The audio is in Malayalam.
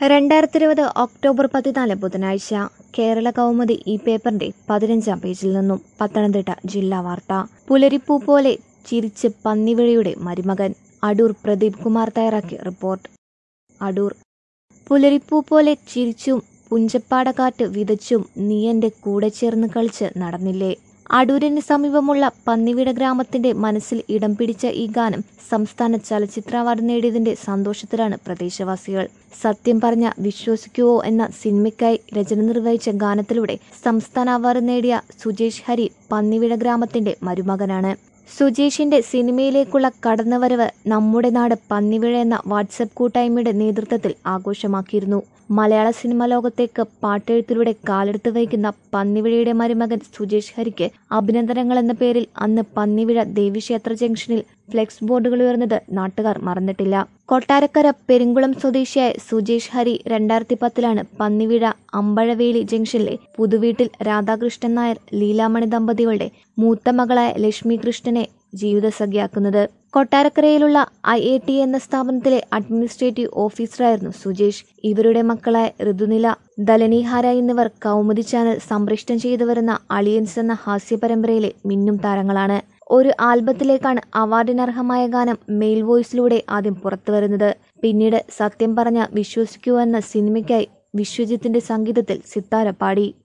രണ്ടായിരത്തി ഇരുപത് ഒക്ടോബർ പതിനാല് ബുധനാഴ്ച കേരള കൗമുദി ഈ പേപ്പറിന്റെ പതിനഞ്ചാം പേജിൽ നിന്നും പത്തനംതിട്ട ജില്ലാ വാർത്ത പുലരിപ്പൂ പോലെ ചിരിച്ച് പന്നിവിഴയുടെ മരുമകൻ അടൂർ പ്രദീപ് കുമാർ തയ്യാറാക്കിയ റിപ്പോർട്ട് അടൂർ പുലരിപ്പൂ പോലെ ചിരിച്ചും പുഞ്ചപ്പാടക്കാറ്റ് വിതച്ചും നീ എൻ്റെ കൂടെ ചേർന്ന് കളിച്ച് നടന്നില്ലേ അടൂരിന് സമീപമുള്ള പന്നിവിട ഗ്രാമത്തിന്റെ മനസ്സിൽ ഇടം പിടിച്ച ഈ ഗാനം സംസ്ഥാന ചലച്ചിത്ര അവാർഡ് നേടിയതിന്റെ സന്തോഷത്തിലാണ് പ്രദേശവാസികൾ സത്യം പറഞ്ഞ വിശ്വസിക്കുവോ എന്ന സിനിമയ്ക്കായി രചന നിർവഹിച്ച ഗാനത്തിലൂടെ സംസ്ഥാന അവാർഡ് നേടിയ സുജേഷ് ഹരി പന്നിവിട ഗ്രാമത്തിന്റെ മരുമകനാണ് സുജേഷിന്റെ സിനിമയിലേക്കുള്ള കടന്നുവരവ് നമ്മുടെ നാട് പന്നിവിഴ എന്ന വാട്സപ്പ് കൂട്ടായ്മയുടെ നേതൃത്വത്തിൽ ആഘോഷമാക്കിയിരുന്നു മലയാള സിനിമാ ലോകത്തേക്ക് പാട്ടെഴുത്തിലൂടെ കാലെടുത്ത് വയ്ക്കുന്ന പന്നിവിഴയുടെ മരുമകൻ സുജേഷ് ഹരിക്ക് അഭിനന്ദനങ്ങൾ എന്ന പേരിൽ അന്ന് പന്നിവിഴ ദേവീക്ഷേത്ര ജംഗ്ഷനിൽ ഫ്ലെക്സ് ബോർഡുകൾ ഉയർന്നത് നാട്ടുകാർ മറന്നിട്ടില്ല കൊട്ടാരക്കര പെരുങ്കുളം സ്വദേശിയായ സുജേഷ് ഹരി രണ്ടായിരത്തി പത്തിലാണ് പന്നിവിഴ അമ്പഴവേലി ജംഗ്ഷനിലെ പുതുവീട്ടിൽ രാധാകൃഷ്ണൻ നായർ ലീലാമണി ദമ്പതികളുടെ മൂത്ത മകളായ ലക്ഷ്മി കൃഷ്ണനെ ജീവിതസഖിയാക്കുന്നത് കൊട്ടാരക്കരയിലുള്ള ഐ എ ടി എന്ന സ്ഥാപനത്തിലെ അഡ്മിനിസ്ട്രേറ്റീവ് ഓഫീസറായിരുന്നു സുജേഷ് ഇവരുടെ മക്കളായ ഋതുനില ദലനീഹാര എന്നിവർ കൗമുദി ചാനൽ സംപ്രേഷണം ചെയ്തു വരുന്ന അളിയൻസ് എന്ന ഹാസ്യ പരമ്പരയിലെ മിന്നും താരങ്ങളാണ് ഒരു ആൽബത്തിലേക്കാണ് അവാർഡിനർഹമായ ഗാനം മെയിൽ വോയിസിലൂടെ ആദ്യം പുറത്തുവരുന്നത് പിന്നീട് സത്യം പറഞ്ഞ വിശ്വസിക്കൂ എന്ന സിനിമയ്ക്കായി വിശ്വജിത്തിന്റെ സംഗീതത്തിൽ സിത്താര പാടി